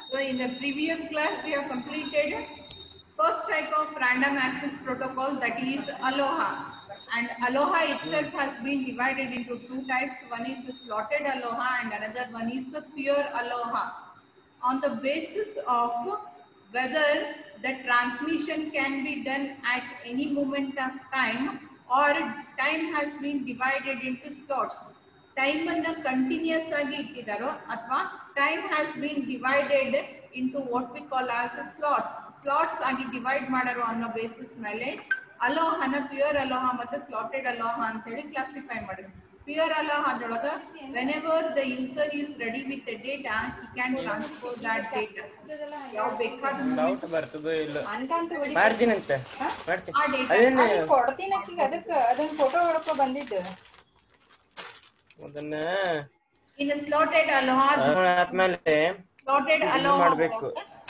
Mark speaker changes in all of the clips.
Speaker 1: So in the previous class, we have completed first type of random access protocol that is Aloha. And Aloha itself has been divided into two types. One is the slotted Aloha and another one is the pure Aloha. On the basis of whether the transmission can be done at any moment of time or time has been divided into slots. Time ಅನ್ನ continuous ಆಗಿ ಇಟ್ಟಿದಾರೋ ಅಥವಾ time has been divided into what we call as slots slots ಆಗಿ divide ಮಾಡಾರೋ ಅನ್ನೋ basis ಮೇಲೆ ಅಲೋಹನ pure ಅಲೋಹ ಮತ್ತೆ slotted ಅಲೋಹ ಅಂತ ಹೇಳಿ ಕ್ಲಾಸಿಫೈ ಮಾಡಿದ್ರು ಪ್ಯೂರ್ ಅಲೋಹದೊಳಗ whenever the user is ready with data he can transfer that data ಯಾವ ಬೇಕಾದ
Speaker 2: ಡೌಟ್ ಬರ್ತದೋ ಇಲ್ಲ
Speaker 3: ಅನ್ಕಂತ ಹೊಡಿ
Speaker 2: ಮಾಡ್ತೀನಂತೆ ಮಾಡ್ತೀನಿ
Speaker 1: ಆ ಡೇಟಾ
Speaker 2: ಅದೇನು
Speaker 3: ಅದನ್ನ ಕೊಡ್ತೀನಿ ಆಕಿಗೆ ಅದಕ್ಕ ಅದನ್ನ ಫೋಟೋ ಹೊಡ್ಕೊ ಬಂದಿದ್ದು
Speaker 2: ಅದನ್ನ
Speaker 1: ಇನ್ ಸ್ಲಾಟೆಡ್ ಅಲೋಹ
Speaker 2: ಆದ್ಮೇಲೆ
Speaker 1: ಸ್ಲಾಟೆಡ್
Speaker 2: ಇದನ್ನ
Speaker 1: ಅಲೋಹ
Speaker 2: ಮಾಡ್ಬೇಕು.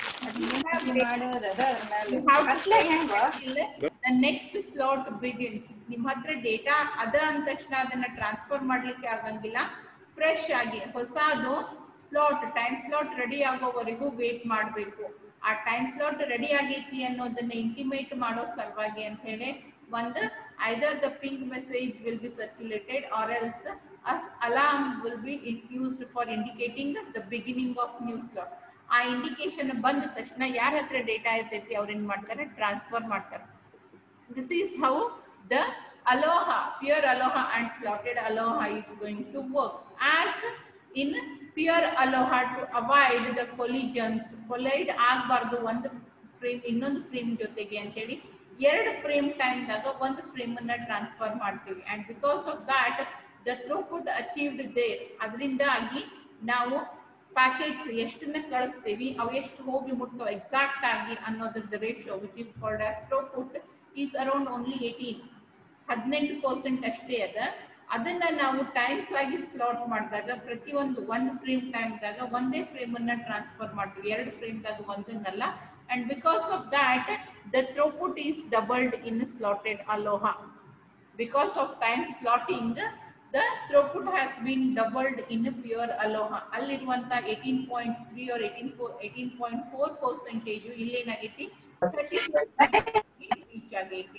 Speaker 3: ಮಾಡೋದು ಅದ ಅದ್ರ ಮ್ಯಾಲೆ.
Speaker 1: You have to
Speaker 3: ಅಟ್ಲೆ ಹೆಂಗ
Speaker 1: the next slot begins ನಿಮ್ಮ ಹತ್ರ ಡೇಟಾ ಅದ ಅಂದ ತಕ್ಷಣ ಅದನ್ನ ಟ್ರಾನ್ಸ್ಫರ್ ಮಾಡ್ಲಿಕ್ಕೆ ಆಗಂಗಿಲ್ಲ ಫ್ರೆಶ್ ಆಗಿ ಹೊಸದು ಸ್ಲಾಟ್ ಟೈಮ್ ಸ್ಲಾಟ್ ರೆಡಿ ಆಗೋವರೆಗೂ ವೇಟ್ ಮಾಡಬೇಕು ಆ ಟೈಮ್ ಸ್ಲಾಟ್ ರೆಡಿ ಆಗೈತಿ ಅನ್ನೋದನ್ನ ಇಂಟಿಮೇಟ್ ಮಾಡೋ ಸಲುವಾಗಿ ಅಂತ ಹೇಳಿ ಒಂದು either the ping message will be circulated or else alarm will be used for indicating the beginning of new slot ಆ ಇಂಡಿಕೇಶನ್ ಬಂದ ತಕ್ಷಣ ಯಾರ ಹತ್ರ ಡೇಟಾ ಇರ್ತೈತಿ ಅವ್ರು ಏನ್ ಮಾಡ್ತಾರೆ ಟ್ರಾನ್ಸ್ಫರ್ ಮಾಡ್ತಾರೆ this is how the aloha pure aloha and slotted aloha is going to work as in pure aloha to avoid the collisions collide ಆಗಬಾರ್ದು ಒಂದು ಫ್ರೇಮ್ ಇನ್ನೊಂದು ಫ್ರೇಮ್ ಜೊತೆಗೆ ಅಂತೇಳಿ ಎರಡು ಫ್ರೇಮ್ ಟೈಮ್ದಾಗ ಒಂದು ಫ್ರೇಮ್ ಅನ್ನ ಟ್ರಾನ್ಸ್ಫರ್ ಮಾಡ್ತೀವಿ and because of that the throughput achieved there ಅದರಿಂದಾಗಿ ನಾವು ಪ್ಯಾಕೇಜ್ ಎಷ್ಟನ್ನ ಕಳಿಸ್ತೀವಿ ಅವು ಎಷ್ಟು ಹೋಗಿ ಮುಟ್ತಾವ ಎಕ್ಸಾಕ್ಟ್ ಆಗಿ ಅನ್ನೋದ್ರದ್ದು ratio which is called as throughput is around only eighteen ಹದಿನೆಂಟು ಪರ್ಸೆಂಟ್ ಅಷ್ಟೇ ಅದ ಅದನ್ನ ನಾವು ಟೈಮ್ಸ್ ಆಗಿ ಸ್ಲಾಟ್ ಮಾಡಿದಾಗ ಪ್ರತಿಯೊಂದು ಒಂದು ಫ್ರೇಮ್ ಟೈಮ್ದಾಗ ಒಂದೇ ಫ್ರೇಮ್ ಅನ್ನ ಟ್ರಾನ್ಸ್ಫರ್ ಮಾಡ್ತೀವಿ ಎರಡು ಫ್ರೇಮ್ದಾಗ ಒಂದನ್ನಲ್ಲ and because of that the throughput is doubled in slotted aloha because of time slotting the throughput has been doubled in pure aloha ಅಲ್ಲಿರುವಂತ eighteen point three or eighteen eighteen point four percentage ಇಲ್ಲೇನಾಗೈತಿ thirty reach ಆಗೈತಿ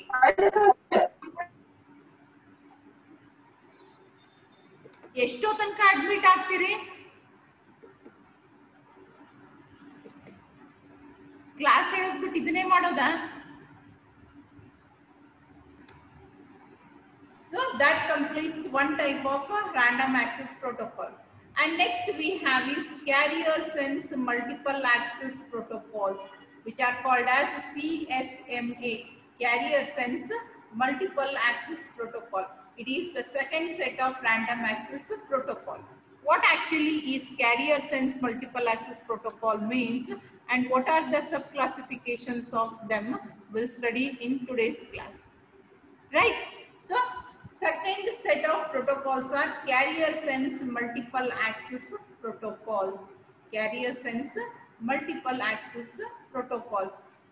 Speaker 1: ಎಷ್ಟೋ ತನಕ admit ಆಗ್ತೀರಿ class ಹೇಳೋದ್ಬಿಟ್ಟು ಇದನ್ನೇ ಮಾಡೋದಾ So that completes one type of a random access protocol. And next we have is carrier sense multiple access protocols, which are called as CSMA, carrier sense multiple access protocol. It is the second set of random access protocol. What actually is carrier sense multiple access protocol means and what are the subclassifications of them we'll study in today's class. Right? So, second set of protocols are carrier sense multiple access protocols. Carrier sense multiple access protocols.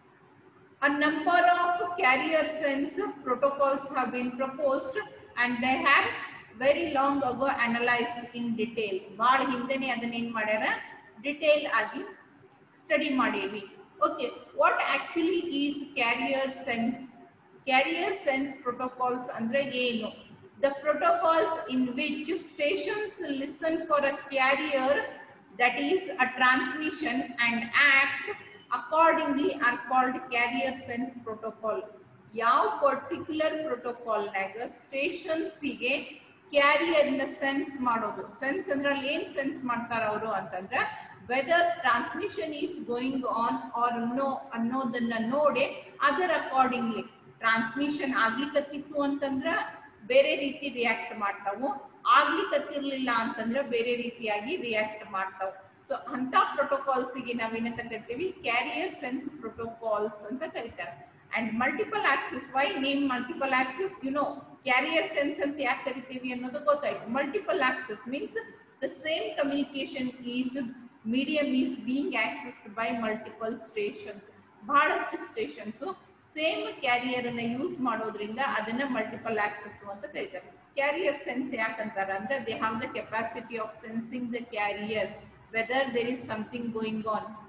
Speaker 1: A number of carrier sense protocols have been proposed and they have very long ago analyzed in detail. ಭಾಳ ಹಿಂದೆನೆ ಅದನ್ನ ಏನ್ ಮಾಡ್ಯಾರ detail ಆಗಿ study ಮಾಡೇವಿ okay what actually is carrier sense carrier sense protocols ಅಂದ್ರೆ ಏನು the protocols in which stations listen for a carrier that is a transmission and act accordingly are called carrier sense protocol ಯಾವ particular ಪ್ರೋಟೋಕಾಲ್ನಾಗ ಸ್ಟೇಷನ್ಸಿಗೆ carrier ನ sense ಮಾಡೋದು sense ಅಂದ್ರೆ ಅಲ್ಲಿ ಏನ್ ಸೆನ್ಸ್ ಮಾಡ್ತಾರ ಅವರು ಅಂತಂದ್ರೆ whether transmission is going on or no ಅನ್ನೋದನ್ನ ನೋಡಿ ಅದರ ಅಕಾರ್ಡಿಂಗ್ಲಿ ಟ್ರಾನ್ಸ್ಮಿಷನ್ ಆಗ್ಲಿಕತ್ತಿತ್ತು ಅಂತಂದ್ರ ಬೇರೆ ರೀತಿ ರಿಯಾಕ್ಟ್ ಮಾಡ್ತಾವು ಆಗ್ಲಿಕತ್ತಿರ್ಲಿಲ್ಲ ಅಂತಂದ್ರ ಬೇರೆ ರೀತಿಯಾಗಿ ರಿಯಾಕ್ಟ್ ಮಾಡ್ತಾವು ಸೊ ಅಂತ ಪ್ರೋಟೋಕಾಲ್ಸ್ ಗೆ ನಾವೇನಂತ ಕರಿತೀವಿ ಕ್ಯಾರಿಯರ್ ಸೆನ್ಸ್ ಪ್ರೋಟೋಕಾಲ್ಸ್ ಅಂತ ಕರೀತಾರೆ and multiple access why name multiple access you know carrier sense ಅಂತ ಯಾಕೆ ಕರಿತೀವಿ ಅನ್ನೋದು ಗೊತ್ತಾಯ್ತು multiple access means the same communication is medium is being accessed by multiple stations ಬಹಳಷ್ಟು ಸ್ಟೇಷನ್ಸ್ ಸೇಮ್ ಕ್ಯಾರಿಯರ್ ಅನ್ನ use ಮಾಡೋದ್ರಿಂದ ಅದನ್ನ ಮಲ್ಟಿಪಲ್ ಆಕ್ಸೆಸ್ ಅಂತ ಕರೀತಾರೆ ಕ್ಯಾರಿಯರ್ ಸೆನ್ಸ್ ಯಾಕಂತಾರ ಅಂದ್ರೆ they have the capacity of sensing the carrier whether there is something going on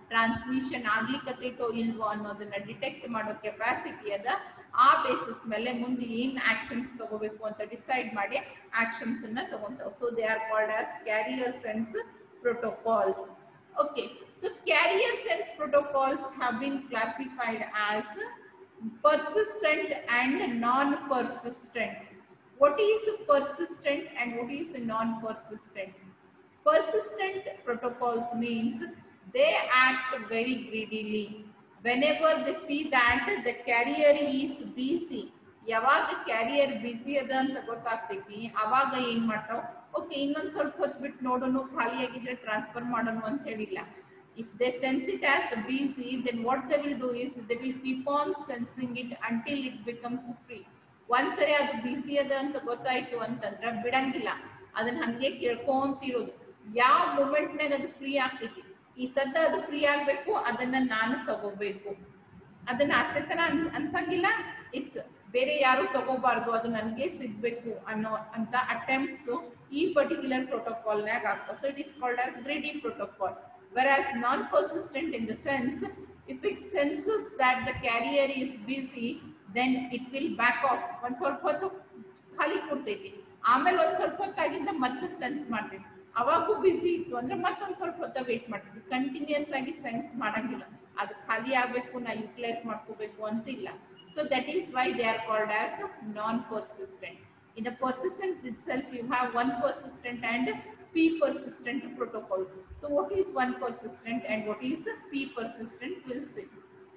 Speaker 1: transmission ಆಗ್ಲಿಕ್ಕತ್ತೈತೋ ಇಲ್ವೋ ಅನ್ನೋದನ್ನ ಡಿಟೆಕ್ಟ್ ಮಾಡೋ ಕೆಪಾಸಿಟಿ ಅದ ಆ ಬೇಸಿಸ್ ಮೇಲೆ ಮುಂದೆ ಏನ್ ಆಕ್ಷನ್ಸ್ ತಗೋಬೇಕು ಅಂತ ಡಿಸೈಡ್ ಮಾಡಿ ಆಕ್ಷನ್ಸ್ ಅನ್ನ ತಗೊಂತಾವ್ so they are called as carrier sense protocols okay so carrier sense protocols have been classified as persistent and non-persistent what is persistent and what is non-persistent persistent protocols means they act very greedily whenever they see that the carrier is busy ಯಾವಾಗ carrier busy ಅದ ಅಂತ ಗೊತ್ತಾಗ್ತೈತಿ ಅವಾಗ ಏನ್ ಮಾಡ್ತಾವ್ okay ಇನ್ನೊಂದ್ ಸ್ವಲ್ಪ ಹೊತ್ತು ಬಿಟ್ಟು ನೋಡೋಣ ಖಾಲಿ ಆಗಿದ್ರೆ ಟ್ರಾನ್ಸ್ಫರ್ ಮಾಡೋಣ ಅಂತ ಹೇಳಿಲ್ಲ if they sense it as busy then what they will do is they will keep on sensing it until it becomes free ಒಂದ್ಸರಿ ಅದು ಬಿಸಿ ಅದ ಅಂತ ಗೊತ್ತಾಯ್ತು ಅಂತಂದ್ರ ಬಿಡಂಗಿಲ್ಲ ಅದನ್ನ ಹಂಗೆ ಕೇಳ್ಕೊಂತಿರೋದು ಯಾವ ಮೂಮೆಂಟ್ನಾಗ ಅದು ಫ್ರೀ ಆಗ್ತೈತಿ ಈ ಸದ್ದ ಅದು ಫ್ರೀ ಆಗ್ಬೇಕು ಅದನ್ನ ನಾನು ತಗೋಬೇಕು ಅದನ್ನ ಅಸೆತನ ಅನ್ ಅನ್ಸಂಗಿಲ್ಲ ಇಟ್ಸ್ ಬೇರೆ ಯಾರು ತಗೋಬಾರ್ದು ಅದು ನನಗೆ ಸಿಗ್ಬೇಕು ಅನ್ನೋ ಅಂತ ಅಟೆಂಪ್ಟ್ಸ್ ಈ ಪರ್ಟಿಕ್ಯುಲರ್ ಪ್ರೋಟೋಕಾಲ್ನಾಗ ಆಗ್ತಾವ so it is called as greedy protocol whereas non-persistent in the sense if it senses that the carrier is busy then it will back off ಒಂದ್ ಸ್ವಲ್ಪ ಹೊತ್ತು ಖಾಲಿ ಕೊಡ್ತೈತಿ ಆಮೇಲೆ ಒಂದ್ ಸ್ವಲ್ಪ ಹೊತ್ತಾಗಿಂದ ಮತ್ತೆ ಸೆನ್ಸ್ ಮಾಡ್ತೈತಿ ಅವಾಗೂ ಬಿಸಿ ಇತ್ತು ಅಂದ್ರೆ ಮತ್ತೊಂದ್ ಸ್ವಲ್ಪ ಹೊತ್ತ ವೇಟ್ ಮಾಡ್ತೀವಿ ಕಂಟಿನ್ಯೂಸ್ ಆಗಿ ಸೆನ್ಸ್ ಮಾಡಂಗಿಲ್ಲ ಅದು ಖಾಲಿ ಆಗ್ಬೇಕು ನಾ ಯುಟಿಲೈಸ್ ಮಾಡ್ಕೋಬೇಕು ಅಂತ ಇಲ್ಲ so that is why they are called as non persistent in the persistent itself you have one persistent and p persistent protocol so what is one persistent and what is p persistent we'll see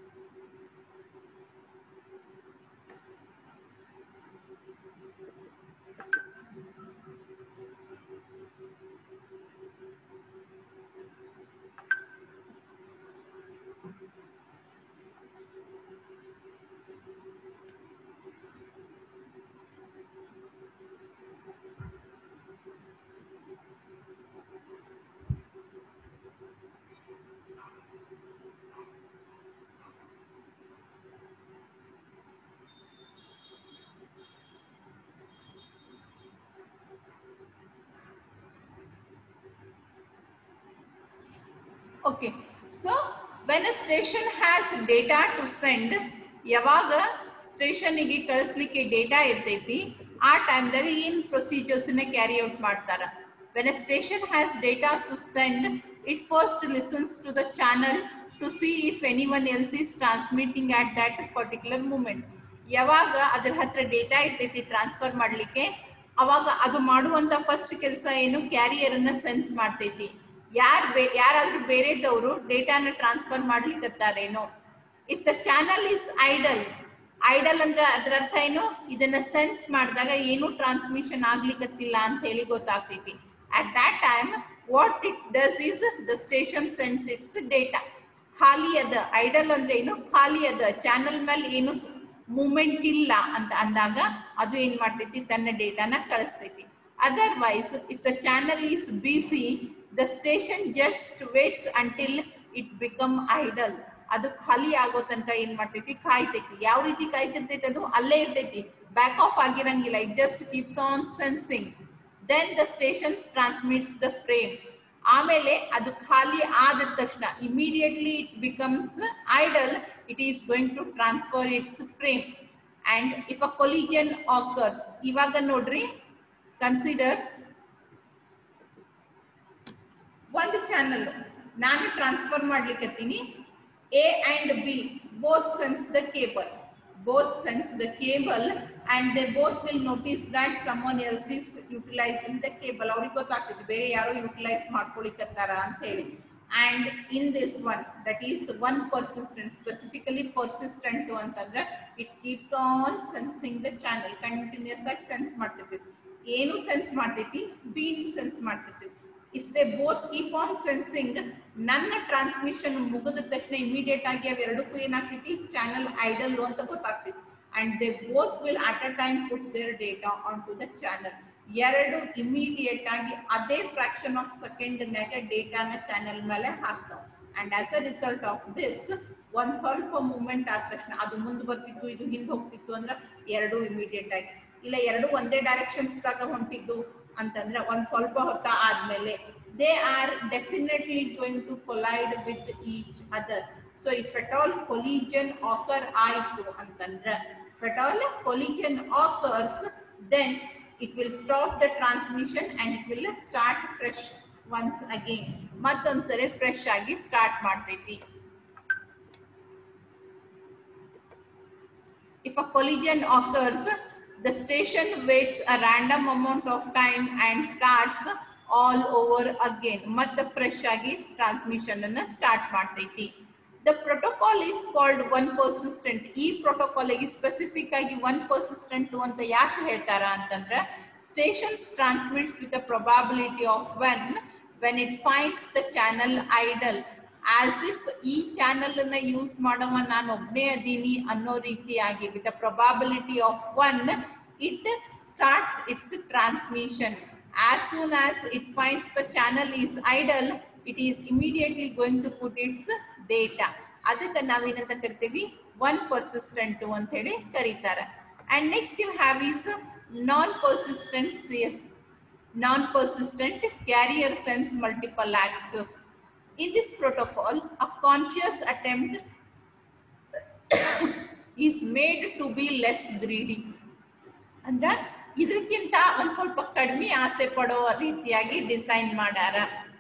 Speaker 1: Okay, so when a station has data to send, ಯಾವಾಗ ಸ್ಟೇಷನ್ಗೆ ಕಳಿಸ್ಲಿಕ್ಕೆ data ಇರ್ತೈತಿ ಆ ಟೈಮ್ದಾಗ ಏನ್ procedures ನ carry out ಮಾಡ್ತಾರ when a station has data sustained it first listens to the channel to see if anyone else is transmitting at that particular moment ಯಾವಾಗ ಅದ್ರ ಹತ್ರ ಡೇಟಾ ಇರ್ತೈತಿ ಟ್ರಾನ್ಸ್ಫರ್ ಮಾಡ್ಲಿಕ್ಕೆ ಅವಾಗ ಅದು ಮಾಡುವಂತ ಫಸ್ಟ್ ಕೆಲಸ ಏನು ಕ್ಯಾರಿಯರ್ ಅನ್ನ ಸೆನ್ಸ್ ಮಾಡ್ತೈತಿ ಯಾರ್ ಬೇ ಯಾರಾದ್ರೂ ಬೇರೆದವರು ಡೇಟಾನ ಟ್ರಾನ್ಸ್ಫರ್ ಮಾಡ್ಲಿಕ್ಕತ್ತಾರೇನೋ if the channel is idle idle ಅಂದ್ರೆ ಅದ್ರ ಅರ್ಥ ಏನು ಇದನ್ನ ಸೆನ್ಸ್ ಮಾಡಿದಾಗ ಏನು ಟ್ರಾನ್ಸ್ಮಿಷನ್ ಆಗ್ಲಿಕ್ಕತ್ತಿಲ್ಲ ಅಂತ ಹೇಳಿ ಗೊತ್ತಾಗ್ತೈತಿ at that time what it does is the station sense its data ಖಾಲಿ ಅದ ಐಡಲ್ ಅಂದ್ರೆ ಏನು ಖಾಲಿ ಅದ ಚಾನಲ್ ಮೇಲೆ ಏನು ಮೂಮೆಂಟ್ ಇಲ್ಲ ಅಂತ ಅಂದಾಗ ಅದು ಏನ್ ಮಾಡ್ತೈತಿ ತನ್ನ ಡೇಟಾನ ಕಳಿಸ್ತೈತಿ otherwise if the channel is busy the station just waits until it become idle ಅದು ಖಾಲಿ ಆಗೋ ತನಕ ಏನ್ ಮಾಡ್ತೈತಿ ಕಾಯ್ತೈತಿ ಯಾವ ರೀತಿ ಕಾಯ್ತಿರ್ತೈತಿ ಅದು ಅಲ್ಲೇ ಇರ್ತೈತಿ ಬ್ಯಾಕ್ ಆಫ್ ಆಗಿರಂಗಿಲ್ಲ it just keeps on sensing then the stations transmits the frame ಆಮೇಲೆ ಅದು ಖಾಲಿ ಆದ ತಕ್ಷಣ immediately it becomes idle it is going to transfer its frame and if a collision occurs ಇವಾಗ ನೋಡ್ರಿ ಕನ್ಸಿಡರ್ ಒಂದು ಚಾನಲ್ ನಾನು ಟ್ರಾನ್ಸ್ಫರ್ ಮಾಡ್ಲಿಕ್ಕತ್ತೀನಿ A and B both sense the cable both sense the cable and they both will notice that someone else is utilizing the cable ಅವ್ರಿಗೆ ಗೊತ್ತಾಗ್ತದೆ ಬೇರೆ ಯಾರೋ utilise ಮಾಡ್ಕೊಳಿಕತ್ತಾರ ಅಂತ ಹೇಳಿ and in this one that is one persistent specifically persistent ಅಂತಂದ್ರೆ it keeps on sensing the channel continuous ಆಗಿ sense ಮಾಡ್ತಿರ್ತೈತಿ ಏನು ಸೆನ್ಸ್ ಮಾಡ್ತೈತಿ ಬೀನ್ ಸೆನ್ಸ್ ಮಾಡ್ತೈತಿ if they both keep on sensing ನನ್ನ ಟ್ರಾನ್ಸ್ಮಿಷನ್ ಮುಗಿದ ತಕ್ಷಣ ಇಮಿಡಿಯೇಟ್ ಆಗಿ ಅವೆರಡಕ್ಕೂ ಏನಾಗ್ತೈತಿ ಚಾನಲ್ ಐಡಲ್ ಅಂತ ಗೊತ್ತಾಗ್ತೈತಿ and they both will at a time put their data on to the channel ಎರಡು ಇಮಿಡಿಯೇಟ್ ಆಗಿ ಅದೇ ಫ್ರಾಕ್ಷನ್ ಆಫ್ ಸೆಕೆಂಡ್ ನಾಗ ಡೇಟಾನ ಚಾನಲ್ ಮೇಲೆ ಹಾಕ್ತಾವ and as a result of this ಒಂದ್ ಸ್ವಲ್ಪ ಮೂವ್ಮೆಂಟ್ ಆದ ತಕ್ಷಣ ಅದು ಮುಂದೆ ಬರ್ತಿತ್ತು ಇದು ಹಿಂದೆ ಹೋಗ್ತಿತ್ತು ಅಂದ್ರೆ ಎರಡು ಇಮಿಡಿಯೇಟ್ ಆಗಿ ಇಲ್ಲ ಎರಡು ಒಂದೇ ಡೈರೆಕ್ಷನ್ಸ್ ದಾಗ ಹೊಂಟಿದ್ದು ಅಂತಂದ್ರೆ ಒಂದ್ ಸ್ವಲ್ಪ ಹೊತ್ತ ಆದ್ಮೇಲೆ they are definitely going to collide with each other. So if at all collision occur ಆಯ್ತು ಅಂತಂದ್ರೆ if at all collision occurs, then it will stop the transmission and it will start fresh once again. ಮತ್ತೊಂದ್ಸರಿ fresh ಆಗಿ start ಮಾಡ್ತೈತಿ If a collision occurs, the station waits a random amount of time and starts all over again. ಮತ್ತೆ fresh ಆಗಿ transmission ಅನ್ನ start ಮಾಡ್ತೈತಿ the protocol is called one persistent ಈ protocol specific ಆಗಿ one persistent ಅಂತ ಯಾಕೆ ಹೇಳ್ತಾರ ಅಂತಂದ್ರೆ stations transmits with a probability of one when it finds the channel idle as if ಈ ಚಾನಲ್ ಅನ್ನ ಯೂಸ್ ಮಾಡವ ನಾನು ಒಬ್ನೇ ಅದೀನಿ ಅನ್ನೋ ರೀತಿಯಾಗಿ with a probability of one it starts its transmission as soon as it finds the channel is idle it is immediately going to put its data ಅದಕ್ಕೆ ನಾವೇನಂತ ಕರಿತೀವಿ ಒನ್ ಪರ್ಸಿಸ್ಟೆಂಟ್ ಅಂತ ಹೇಳಿ ಕರೀತಾರೆ and next you have is non persistent C S non-persistent carrier sense multiple access. In this protocol, a conscious attempt is made to be less greedy. ಅಂದ್ರೆ ಇದಕ್ಕಿಂತ ಒಂದ್ ಸ್ವಲ್ಪ ಕಡಿಮೆ ಆಸೆ ಪಡೋ ರೀತಿಯಾಗಿ ಡಿಸೈನ್ ಮಾಡ್ಯಾರ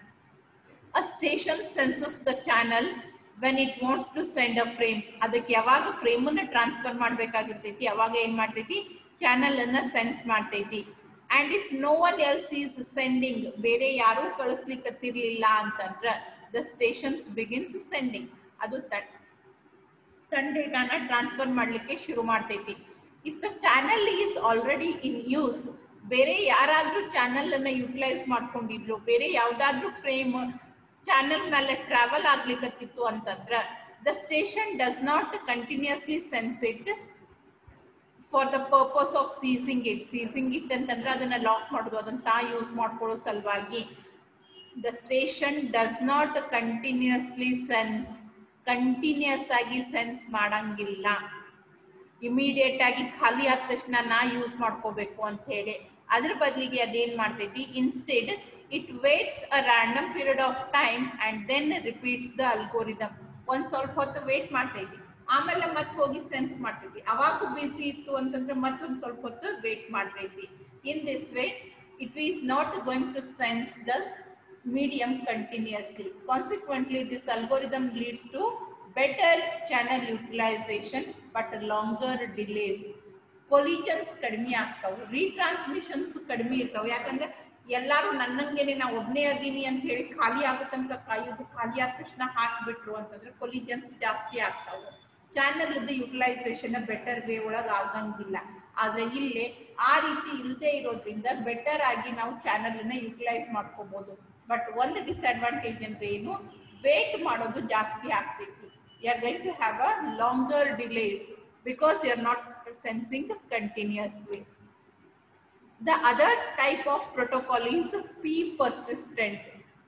Speaker 1: a station senses the channel when it wants to send a frame ಅದಕ್ಕೆ ಯಾವಾಗ ಫ್ರೇಮ್ ಅನ್ನ ಟ್ರಾನ್ಸ್ಫರ್ ಮಾಡ್ಬೇಕಾಗಿರ್ತೈತಿ ಅವಾಗ ಏನ್ ಮಾಡ್ತೈತಿ ಚಾನಲ್ ಅನ್ನ ಸೆನ್ಸ್ ಮಾಡ್ತೈತಿ and if no one else is sending ಬೇರೆ ಯಾರೂ ಕಳಿಸ್ಲಿಕ್ಕತ್ತಿರ್ಲಿಲ್ಲ ಅಂತಂದ್ರ ದ ಸ್ಟೇಷನ್ಸ್ ಬಿಗಿನ್ಸ್ ಸೆಂಡಿಂಗ್ ಅದು ತಟ್ ತನ್ನ ಡೇಟಾನ ಟ್ರಾನ್ಸ್ಫರ್ ಮಾಡ್ಲಿಕ್ಕೆ ಶುರು ಮಾಡ್ತೈತಿ if the channel is already in use ಬೇರೆ ಯಾರಾದ್ರೂ ಚಾನಲ್ ಅನ್ನ ಯುಟಿಲೈಸ್ ಮಾಡ್ಕೊಂಡಿದ್ರು ಬೇರೆ ಯಾವ್ದಾದ್ರು ಫ್ರೇಮ್ ಚಾನಲ್ ಮೇಲೆ ಟ್ರಾವೆಲ್ ಆಗ್ಲಿಕ್ಕತ್ತಿತ್ತು ಅಂತಂದ್ರ the station does not continuously sense it for the purpose of seizing it seizing it ಅಂತಂದ್ರೆ ಅದನ್ನ ಲಾಕ್ ಮಾಡೋದು ಅದನ್ನ ತಾ ಯೂಸ್ ಮಾಡ್ಕೊಳ್ಳೋ ಸಲುವಾಗಿ the station does not continuously sense continuous ಆಗಿ ಸೆನ್ಸ್ ಮಾಡಂಗಿಲ್ಲ ಇಮಿಡಿಯೇಟ್ ಆಗಿ ಖಾಲಿ ಆದ ತಕ್ಷಣ ನಾ ಯೂಸ್ ಮಾಡ್ಕೋಬೇಕು ಅಂತ ಹೇಳಿ ಅದ್ರ ಬದಲಿಗೆ ಅದೇನ್ ಮಾಡ್ತೈತಿ instead it waits a random period of time and then repeats the algorithm ಒಂದ್ ಸ್ವಲ್ಪ ಹೊತ್ತು ವೇಟ್ ಮಾಡ್ತೈತಿ ಆಮೇಲೆ ಮತ್ತೆ ಹೋಗಿ ಸೆನ್ಸ್ ಮಾಡ್ತೈತಿ ಅವಾಗ ಬಿಸಿ ಇತ್ತು ಅಂತಂದ್ರೆ ಮತ್ತೊಂದ್ ಸ್ವಲ್ಪ ಹೊತ್ತು ವೇಟ್ ಮಾಡ್ತೈತಿ in this way it is not going to sense the medium continuously. Consequently, this algorithm leads to better channel utilization but longer delays. Collisions ಕಡಿಮೆ ಆಗ್ತಾವೆ ರೀಟ್ರಾನ್ಸ್ಮಿಷನ್ಸ್ ಕಡಿಮೆ ಇರ್ತಾವೆ ಯಾಕಂದ್ರೆ ಎಲ್ಲಾರು ನನ್ನಂಗೆನೆ ನಾ ಒಬ್ನೇ ಅದೀನಿ ಅಂತ ಹೇಳಿ ಖಾಲಿ ಆಗೋ ತನಕ ಕಾಯೋದು ಖಾಲಿ ಆದ ತಕ್ಷಣ ಹಾಕ್ಬಿಟ್ರು ಅಂತಂದ್ರೆ ಕೊಲಿಜನ್ಸ್ ಜಾಸ್ತಿ ಆಗ್ತಾವೆ ಚಾನಲ್ ಯುಟಿಲೈಸೇಷನ್ ಬೆಟರ್ ವೇ ಒಳಗೆ ಆಗಂಗಿಲ್ಲ ಆದ್ರೆ ಇಲ್ಲಿ ಆ ರೀತಿ ಇಲ್ಲದೆ ಇರೋದ್ರಿಂದ ಬೆಟರ್ ಆಗಿ ನಾವು ಚಾನಲ್ ಅನ್ನ ಯುಟಿಲೈಸ್ ಮಾಡ್ಕೋಬಹುದು ಬಟ್ ಒಂದು ಡಿಸ್ಅಡ್ವಾಂಟೇಜ್ ಅಂದ್ರೆ ಏನು ವೇಟ್ ಮಾಡೋದು ಜಾಸ್ತಿ ಆಗ್ತೈತಿ you are going to have a longer delays because you are not sensing continuously The other type of protocol is P persistent.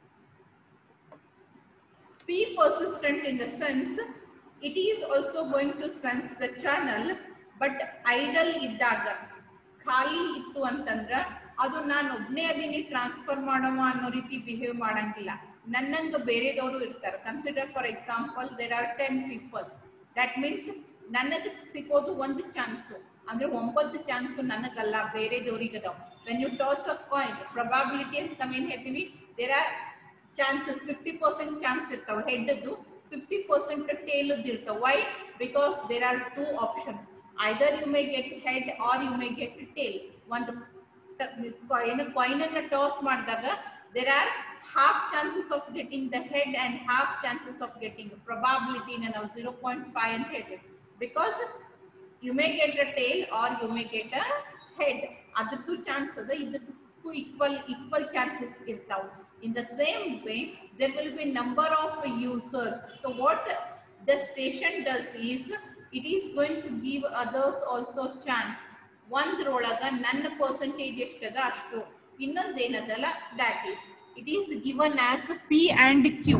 Speaker 1: P persistent in the sense it is also going to sense the channel but idle ಇದ್ದಾಗ ಖಾಲಿ ಇತ್ತು ಅಂತಂದ್ರ ಅದು ನಾನು ಒಬ್ನೇ ಅದೀನಿ transfer ಮಾಡವ ಅನ್ನೋ ರೀತಿ ಬಿಹೇವ್ ಮಾಡಂಗಿಲ್ಲ ನನ್ನಂಗ ಬೇರೆದವರು ಇರ್ತಾರೆ consider for example there are ten people that means ನನಗೆ ಸಿಗೋದು ಒಂದು ಚಾನ್ಸ್ ಅಂದ್ರೆ ಒಂಬತ್ತು ಚಾನ್ಸ್ ನನಗಲ್ಲ ಬೇರೆದವ್ರಿಗೆ ಅದಾವ when you toss a coin probability ಅಂತ ನಾವೇನ್ ಹೇಳ್ತೀವಿ there are chances fifty percent chance ಇರ್ತಾವ ಹೆಡ್ದು ಫಿಫ್ಟಿ ಪರ್ಸೆಂಟ್ ಟೇಲದ್ದು ಇರ್ತಾವ why because there are two options either you may get head or you may get tail ಒಂದು ಏನು ಕಾಯಿನ್ ಅನ್ನ ಟಾಸ್ ಮಾಡಿದಾಗ there are half chances of getting the head and half chances of getting ಪ್ರೊಬಾಬಿಲಿಟಿನ ನಾವು zero point five ಅಂತ ಹೇಳ್ತೇವೆ because you may get a tail or you may get a head ಅದ್ರದ್ದು chance ಅದ ಇದಕ್ಕೂ equal equal chances ಇರ್ತಾವ in the same way there will be number of users so what the station does is it is going to give others also chance ಒಂದ್ರೊಳಗ ನನ್ನ percentage ಎಷ್ಟದ ಅಷ್ಟು ಇನ್ನೊಂದೇನದಲ್ಲ that is it is given as P and Q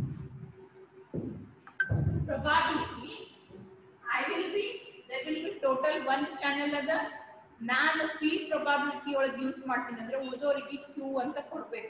Speaker 1: probability I will be there will be total one channel ಅದ ನಾನು P probability ಒಳಗೆ use ಮಾಡ್ತೀನಿ ಅಂದ್ರೆ ಉಳಿದವರಿಗೆ ಕ್ಯೂ ಅಂತ ಕೊಡ್ಬೇಕು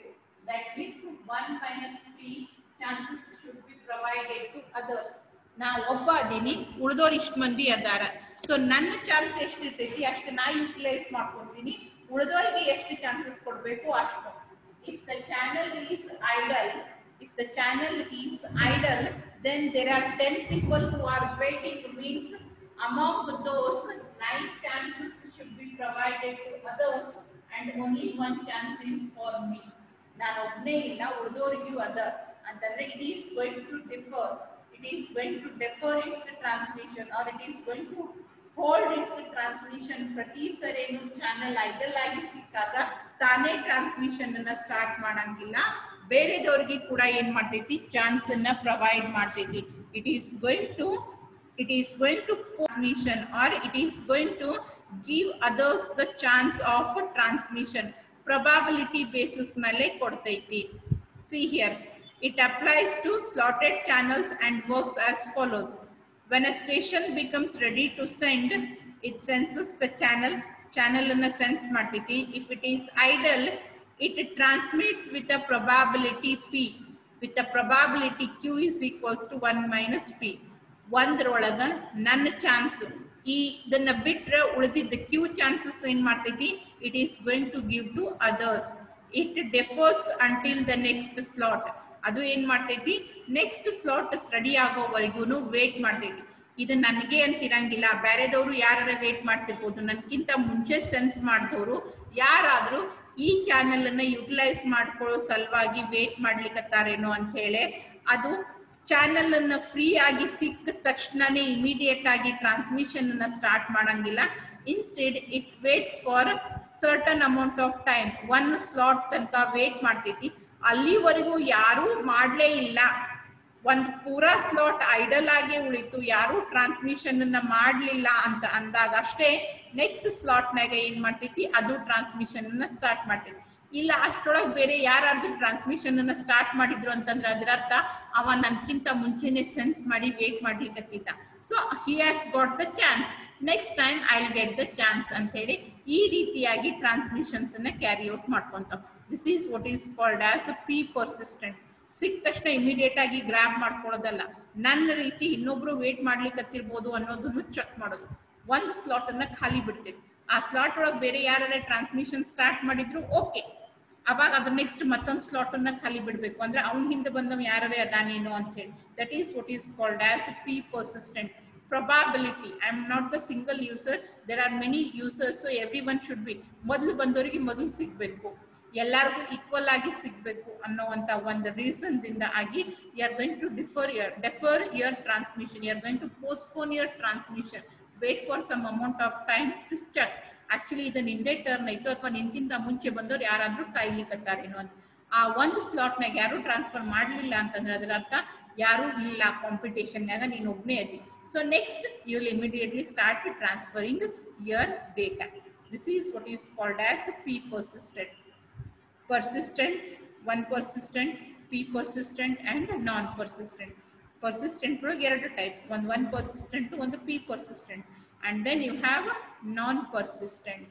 Speaker 1: That means 1 minus p chances should be provided to others. ನಾ ಒಬ್ಬ ಅದೀನಿ ಉಳಿದೋರು ಇಷ್ಟು ಮಂದಿ ಅದಾರ ಸೊ ನನ್ನ ಚಾನ್ಸ್ ಎಷ್ಟು ಇರ್ತೈತಿ ಅಷ್ಟು ನಾ ಯುಟಿಲೈಸ್ ಮಾಡ್ಕೊಂತೀನಿ ಉಳಿದೋರಿಗೆ ಎಷ್ಟು ಚಾನ್ಸಸ್ ಕೊಡಬೇಕು ಅಷ್ಟು if the channel is idle if the channel is idle then there are 10 people who are waiting means among those nine chances should be provided to others and only one chance is for me ನಾನು ಒಬ್ಬನೇ ಇಲ್ಲ ಉಳಿದವರಿಗೂ ಅದ ಅಂತಂದ್ರೆ it is going to differ it is going to defer its transmission or it is going to hold its transmission ಪ್ರತಿ ಸರಿನು channel idle ಆಗಿ ಸಿಕ್ಕಾಗ ತಾನೇ ಟ್ರಾನ್ಸ್ಮಿಷನ್ ಅನ್ನ ಸ್ಟಾರ್ಟ್ ಮಾಡಂಗಿಲ್ಲ ಬೇರೆದವ್ರಿಗೆ ಕೂಡ ಏನ್ ಮಾಡ್ತೈತಿ ಚಾನ್ಸ್ ಅನ್ನ ಪ್ರೊವೈಡ್ ಮಾಡ್ತೈತಿ it is going to it is going to transmission or it is going to give others the chance of transmission probability basis ಮೇಲೆ ಕೊಡ್ತೈತಿ see here it applies to slotted channels and works as follows when a station becomes ready to send it senses the channel channel ಅನ್ನ sense ಮಾಡ್ತೈತಿ if it is idle it transmits with a probability p with a probability q is equals to 1 minus p ಒಂದ್ರೊಳಗ ನನ್ನ chance ಈ ಇದನ್ನ ಬಿಟ್ರೆ ಉಳಿದಿದ್ದ Q chances ಏನ್ ಮಾಡ್ತೈತಿ it is going to give to others it defers until the next slot ಅದು ಏನ್ ಮಾಡ್ತೈತಿ ನೆಕ್ಸ್ಟ್ ಸ್ಲಾಟ್ ರೆಡಿ ಆಗೋವರೆಗೂ ವೇಟ್ ಮಾಡ್ತೈತಿ ಇದು ನನಗೆ ಅಂತಿರಂಗಿಲ್ಲ ಬೇರೆದವರು ಯಾರ ವೇಟ್ ಮಾಡ್ತಿರ್ಬೋದು ನನ್ಗಿಂತ ಮುಂಚೆ ಸೆನ್ಸ್ ಮಾಡಿದವರು ಯಾರಾದ್ರೂ ಈ ಚಾನೆಲ್ ಅನ್ನ ಯುಟಿಲೈಸ್ ಮಾಡ್ಕೊಳ್ಳೋ ಸಲುವಾಗಿ ವೇಟ್ ಮಾಡ್ಲಿಕ್ಕತ್ತಾರೇನೋ ಅಂತ ಹೇಳಿ ಅದು ಚಾನೆಲ್ ಅನ್ನ ಫ್ರೀ ಆಗಿ ಸಿಕ್ಕ ತಕ್ಷಣನೇ ಇಮಿಡಿಯೇಟ್ ಆಗಿ ಟ್ರಾನ್ಸ್ಮಿಷನ್ ಅನ್ನ ಸ್ಟಾರ್ಟ್ ಮಾಡಂಗಿಲ್ಲ instead it waits for certain amount of time one slot ತನಕ ವೇಟ್ ಮಾಡ್ತೈತಿ ಅಲ್ಲಿವರೆಗೂ ಯಾರೂ ಮಾಡ್ಲೇ ಇಲ್ಲ ಒಂದ್ ಪೂರಾ ಸ್ಲಾಟ್ ಐಡಲ್ ಆಗೇ ಉಳಿತು ಯಾರು ಟ್ರಾನ್ಸ್ಮಿಷನ್ ಅನ್ನ ಮಾಡ್ಲಿಲ್ಲ ಅಂತ ಅಂದಾಗ ಅಷ್ಟೇ ನೆಕ್ಸ್ಟ್ ಸ್ಲಾಟ್ ನಾಗ ಏನ್ ಮಾಡ್ತೈತಿ ಅದು ಟ್ರಾನ್ಸ್ಮಿಷನ್ ಅನ್ನ ಸ್ಟಾರ್ಟ್ ಮಾಡ್ತೈತಿ ಇಲ್ಲ ಅಷ್ಟೊಳಗ್ ಬೇರೆ ಯಾರಾದ್ರೂ ಟ್ರಾನ್ಸ್ಮಿಷನ್ ಅನ್ನ ಸ್ಟಾರ್ಟ್ ಮಾಡಿದ್ರು ಅಂತಂದ್ರೆ ಅದರ ಅರ್ಥ ಅವ ನನ್ಕಿಂತ ಮುಂಚೆನೆ ಸೆನ್ಸ್ ಮಾಡಿ ವೇಟ್ ಮಾಡ್ಲಿಕ್ಕತ್ತಿದ್ದ so he has got the chance next time I will get the chance ಅಂತ ಹೇಳಿ ಈ ರೀತಿಯಾಗಿ ಟ್ರಾನ್ಸ್ಮಿಷನ್ಸ್ ಅನ್ನ ಕ್ಯಾರಿ ಔಟ್ ಮಾಡ್ಕೊಂತಾವ್ this is what is called as P persistent ಸಿಕ್ಕ ತಕ್ಷಣ ಇಮಿಡಿಯೇಟ್ ಆಗಿ ಗ್ರಾಪ್ ಮಾಡ್ಕೊಳ್ಳೋದಲ್ಲ ನನ್ನ ರೀತಿ ಇನ್ನೊಬ್ರು ವೇಟ್ ಮಾಡ್ಲಿಕ್ಕತ್ತಿರ್ಬೋದು ಅನ್ನೋದನ್ನು ಚೆಕ್ ಮಾಡೋದು ಒಂದ್ ಸ್ಲಾಟ್ ಅನ್ನ ಖಾಲಿ ಬಿಡ್ತೇವೆ ಆ ಸ್ಲಾಟ್ ಒಳಗೆ ಬೇರೆ ಯಾರ ಟ್ರಾನ್ಸ್ಮಿಷನ್ ಸ್ಟಾರ್ಟ್ ಮಾಡಿದ್ರು ಓಕೆ ಅವಾಗ ಅದ್ರ ನೆಕ್ಸ್ಟ್ ಮತ್ತೊಂದು ಸ್ಲಾಟ್ ಅನ್ನ ಖಾಲಿ ಬಿಡ್ಬೇಕು ಅಂದ್ರೆ ಅವ್ನ ಹಿಂದೆ ಬಂದವ್ ಯಾರೇ ಅದಾನೇನೋ ಅಂತ ಹೇಳಿ that is what is called as P persistent probability I am not the single user there are many users so every one should be ಮೊದಲು ಬಂದವರಿಗೆ ಮೊದಲು ಸಿಗ್ಬೇಕು ಎಲ್ಲರಿಗೂ ಈಕ್ವಲ್ ಆಗಿ ಸಿಗ್ಬೇಕು ಅನ್ನೋವಂತ ಒಂದು ರೀಸನ್ ದಿಂದ ಆಗಿ you are going to differ your defer your transmission you are going to postpone your transmission wait for some amount of time to check actually ಇದು ನಿಂದೇ ಟರ್ನ್ ಆಯ್ತು ಅಥವಾ ನಿನ್ಗಿಂತ ಮುಂಚೆ ಬಂದವ್ರು ಯಾರಾದ್ರೂ ಕಾಯ್ಲಿಕ್ಕತ್ತಾರೇನೋ ಅಂತ ಆ ಒಂದು ಸ್ಲಾಟ್ ನಾಗ ಯಾರು ಟ್ರಾನ್ಸ್ಫರ್ ಮಾಡ್ಲಿಲ್ಲ ಅಂತಂದ್ರೆ ಅದರ ಅರ್ಥ ಯಾರು ಇಲ್ಲ ಕಾಂಪಿಟೇಷನ್ ನಾಗ ನೀನು ಒಬ್ನೇ ಅದಿ so next you will immediately start transferring your data this is what is called as P persistent persistent, one persistent, P persistent and non-persistent. Persistent ಒಳಗೆ ಎರಡು ಟೈಪ್ ಒಂದು ಒನ್ ಪರ್ಸಿಸ್ಟೆಂಟ್ ಒಂದು P persistent and then you have non persistent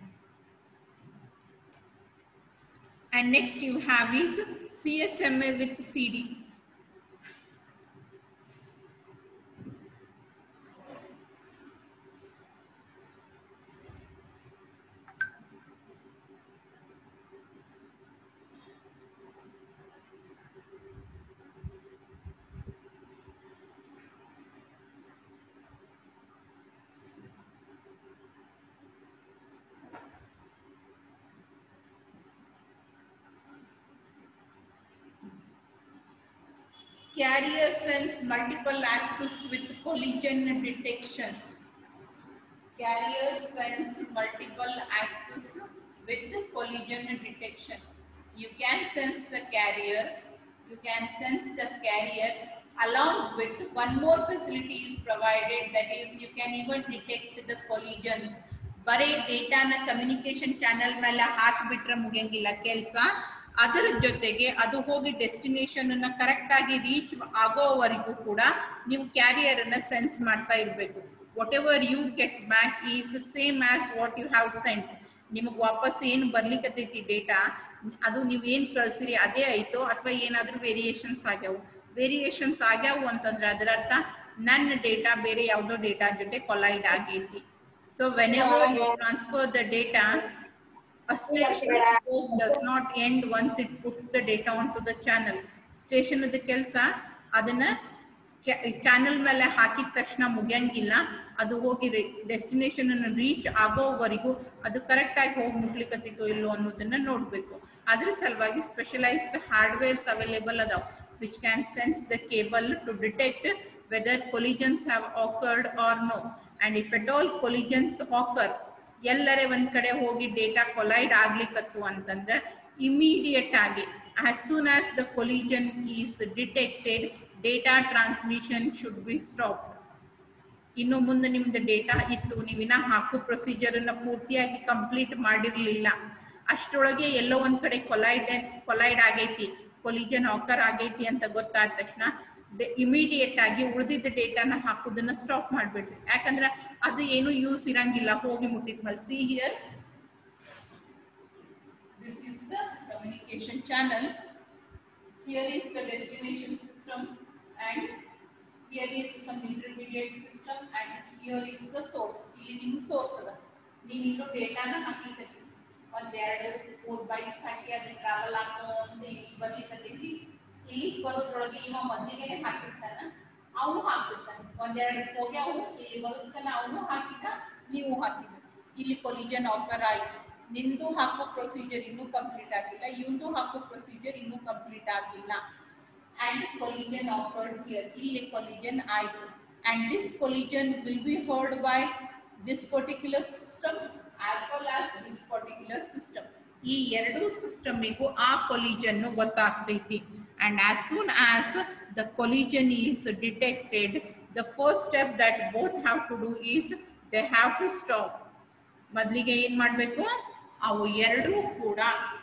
Speaker 1: and next you have is CSMA with CD. Carrier sends multiple axes with collision detection. Carrier sends multiple axes with collision detection. You can sense the carrier, you can sense the carrier along with one more facility is provided that is you can even detect the collisions. ಬರೀ ಡೇಟಾನ communication channel ಮೇಲೆ ಹಾಕ್ಬಿಟ್ರೆ ಮುಗಿಯಂಗಿಲ್ಲ ಕೆಲಸ ಅದರ ಜೊತೆಗೆ ಅದು ಹೋಗಿ destination ಅನ್ನ correct ಆಗಿ ರೀಚ್ ಆಗೋವರೆಗೂ ಕೂಡ ನೀವು ಕ್ಯಾರಿಯರ್ ಅನ್ನ ಸೆನ್ಸ್ ಮಾಡ್ತಾ ಇರ್ಬೇಕು whatever you get back is same as what you have sent ನಿಮಗೆ ವಾಪಸ್ ಏನು ಬರ್ಲಿಕ್ಕತೈತಿ ಡೇಟಾ ಅದು ನೀವು ಏನ್ ಕಳ್ಸಿರಿ ಅದೇ ಆಯ್ತು ಅಥವಾ ಏನಾದ್ರೂ ವೇರಿಯೇಷನ್ಸ್ ಆಗ್ಯಾವು ವೇರಿಯೇಷನ್ಸ್ ಆಗ್ಯಾವು ಅಂತಂದ್ರೆ ಅದರ ಅರ್ಥ ನನ್ನ ಡೇಟಾ ಬೇರೆ ಯಾವ್ದೋ ಡೇಟಾ ಜೊತೆ ಕೊಲೈಡ್ ಆಗೈತಿ so whenever you transfer the data a station scope does not end once it puts the data onto the channel. Station ಕೆಲಸ ಅದನ್ನ ಚಾನೆಲ್ ಮೇಲೆ ಹಾಕಿದ ತಕ್ಷಣ ಮುಗಿಯಂಗಿಲ್ಲ ಅದು ಹೋಗಿ ಡೆಸ್ಟಿನೇಷನ್ ಅನ್ನು ರೀಚ್ ಆಗೋವರೆಗೂ ಅದು ಕರೆಕ್ಟ್ ಆಗಿ ಹೋಗಿ ಮುಟ್ಲಿಕ್ಕತ್ತಿತ್ತೋ ಇಲ್ಲೋ ಅನ್ನೋದನ್ನ ನೋಡ್ಬೇಕು ಅದ್ರ ಸಲುವಾಗಿ ಸ್ಪೆಷಲೈಸ್ಡ್ ಹಾರ್ಡ್ವೇರ್ಸ್ ಅವೈಲೇಬಲ್ ಅದಾವ which can sense the cable to detect whether collisions have occurred or no and if at all collisions occur ಎಲ್ಲರೇ ಒಂದ್ ಕಡೆ ಹೋಗಿ ಡೇಟಾ ಕೊಲೈಡ್ ಆಗ್ಲಿಕ್ಕತ್ತು ಅಂತಂದ್ರೆ ಇಮಿಡಿಯೇಟ್ ಆಗಿ as soon as the collision is detected data transmission should be stop ಇನ್ನು ಮುಂದೆ ನಿಮ್ದು ಡೇಟಾ ಇತ್ತು ನೀವಿನ ಹಾಕು ಪ್ರೊಸೀಜರ್ ಅನ್ನ ಪೂರ್ತಿಯಾಗಿ ಕಂಪ್ಲೀಟ್ ಮಾಡಿರ್ಲಿಲ್ಲ ಅಷ್ಟರೊಳಗೆ ಎಲ್ಲೋ ಒಂದ್ ಕಡೆ ಕೊಲೈಡ್ ಕೊಲೈಡ್ ಆಗೈತಿ ಕೊಲಿಜನ್ ಆಕರ್ ಆಗೈತಿ ಅಂತ ಗೊತ್ತಾದ ತಕ್ಷಣ ಇಮಿಡಿಯೇಟ್ ಆಗಿ ಉಳಿದಿದ್ದ ಡೇಟಾನ ಹಾಕುದನ್ನ ಸ್ಟಾಪ್ ಮಾಡ್ಬಿಡ್ರಿ ಯಾಕಂದ್ರೆ ಅದು ಏನು ಯೂಸ್ ಇರಂಗಿಲ್ಲ ಹೋಗಿ ಮುಟ್ಟಿದ್ಮೇಲೆ see here this is the communication channel here is the destination system and here is some intermediate system and here is the source ಇಲ್ಲಿ ನಿಮ್ ಸೋರ್ಸ್ ಅದ ನೀವ್ ಇನ್ನು ಡೇಟಾನ ಹಾಕಿರ್ತೈತಿ ಒಂದೆರಡು ಮೂರ್ ಬೈಕ್ಸ್ ಹಾಕಿ ಅದ್ರ ಟ್ರಾವೆಲ್ ಹಾಕೊಂಡ್ ಇಲ್ಲಿ ಬರ್ಲಿಕ್ಕತ್ತೈತಿ ಇಲ್ಲಿ ಬರೋದ್ರೊಳಗೆ ಇವ ಮೊದ್ಲಿಗೆ ಹಾಕಿರ್ತಾನ ಅವನು ಹಾಕಿರ್ತಾನೆ ಒಂದೆರಡು ಹೋಗ್ಯಾವು ಇಲ್ಲಿ ಬರೋದಕ್ಕನ ಅವನು ಹಾಕಿದ ನೀವು ಹಾಕಿದ ಇಲ್ಲಿ ಕೊಲಿಜನ್ ಆಫರ್ ಆಯ್ತು ನಿಂದು ಹಾಕೋ ಪ್ರೊಸೀಜರ್ ಇನ್ನೂ ಕಂಪ್ಲೀಟ್ ಆಗಿಲ್ಲ ಇವಂದು ಹಾಕೋ ಪ್ರೊಸೀಜರ್ ಇನ್ನೂ ಕಂಪ್ಲೀಟ್ ಆಗಿಲ್ಲ and collision occurred here ಇಲ್ಲಿ collision ಆಯ್ತು and this collision will be heard by this particular system as well as this particular system ಈ ಎರಡು ಸಿಸ್ಟಮಿಗೂ ಆ ಕೊಲಿಜನ್ ಗೊತ್ತಾಗ್ತೈತಿ and as soon as the collision is detected the first step that both have to do is they have to stop ಮೊದಲಿಗೆ ಏನ್ ಮಾಡ್ಬೇಕು ಅವು ಎರಡೂ ಕೂಡ